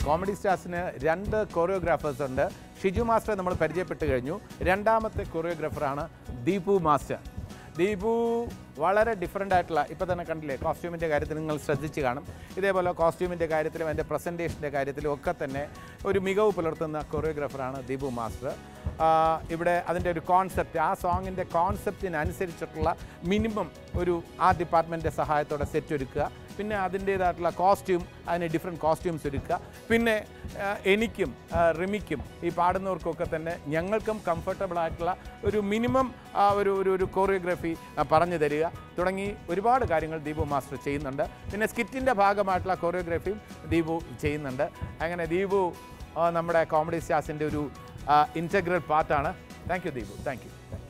comedy സ്റ്റാർസിന് രണ്ട് കോറിയോഗ്രാഫേഴ്സ് ഉണ്ട് Shiju master നമ്മൾ പരിചയപ്പെട്ട് കഴിഞ്ഞു രണ്ടാമത്തെ കൊറിയോഗ്രാഫറാണ് ദീപു മാസ്റ്റർ ദീപു വളരെ ഡിഫറെൻ്റ് ആയിട്ടുള്ള ഇപ്പോൾ തന്നെ കണ്ടില്ലേ കോസ്റ്റ്യൂമിൻ്റെ കാര്യത്തിൽ നിങ്ങൾ ശ്രദ്ധിച്ച് കാണും ഇതേപോലെ കോസ്റ്റ്യൂമിൻ്റെ കാര്യത്തിലും അതിൻ്റെ പ്രസൻറ്റേഷൻ്റെ കാര്യത്തിലും ഒക്കെ തന്നെ ഒരു മികവ് പുലർത്തുന്ന കൊറിയോഗ്രാഫറാണ് ദീപു മാസ്റ്റർ ആ, ഇവിടെ അതിൻ്റെ ഒരു കോൺസെപ്റ്റ് ആ സോങ്ങിൻ്റെ കോൺസെപ്റ്റിനനുസരിച്ചിട്ടുള്ള മിനിമം ഒരു ആ ഡിപ്പാർട്ട്മെൻറ്റിൻ്റെ സഹായത്തോടെ സെറ്റ് ഒരുക്കുക പിന്നെ അതിൻ്റേതായിട്ടുള്ള കോസ്റ്റ്യൂം അതിന് ഡിഫറെൻറ്റ് കോസ്റ്റ്യൂംസ് ഒരുക്കുക പിന്നെ ആ, എനിക്കും ആ, റിമിക്കും ഈ പാടുന്നവർക്കൊക്കെ തന്നെ ഞങ്ങൾക്കും കംഫർട്ടബിൾ ആയിട്ടുള്ള ഒരു മിനിമം ആ, ഒരു ഒരു ഒരു കോറിയോഗ്രഫി പറഞ്ഞു തരിക തുടങ്ങി ഒരുപാട് കാര്യങ്ങൾ ദീപു മാസ്റ്റർ ചെയ്യുന്നുണ്ട് പിന്നെ സ്കിറ്റിൻ്റെ ഭാഗമായിട്ടുള്ള കോറിയോഗ്രഫിയും ദീപു ചെയ്യുന്നുണ്ട് അങ്ങനെ ദീപു ആ, നമ്മുടെ കോമഡി സ്റ്റാർസിൻ്റെ ഒരു ഇൻറ്റഗ്രൽ പാർട്ടാണ് thank you Deepu thank U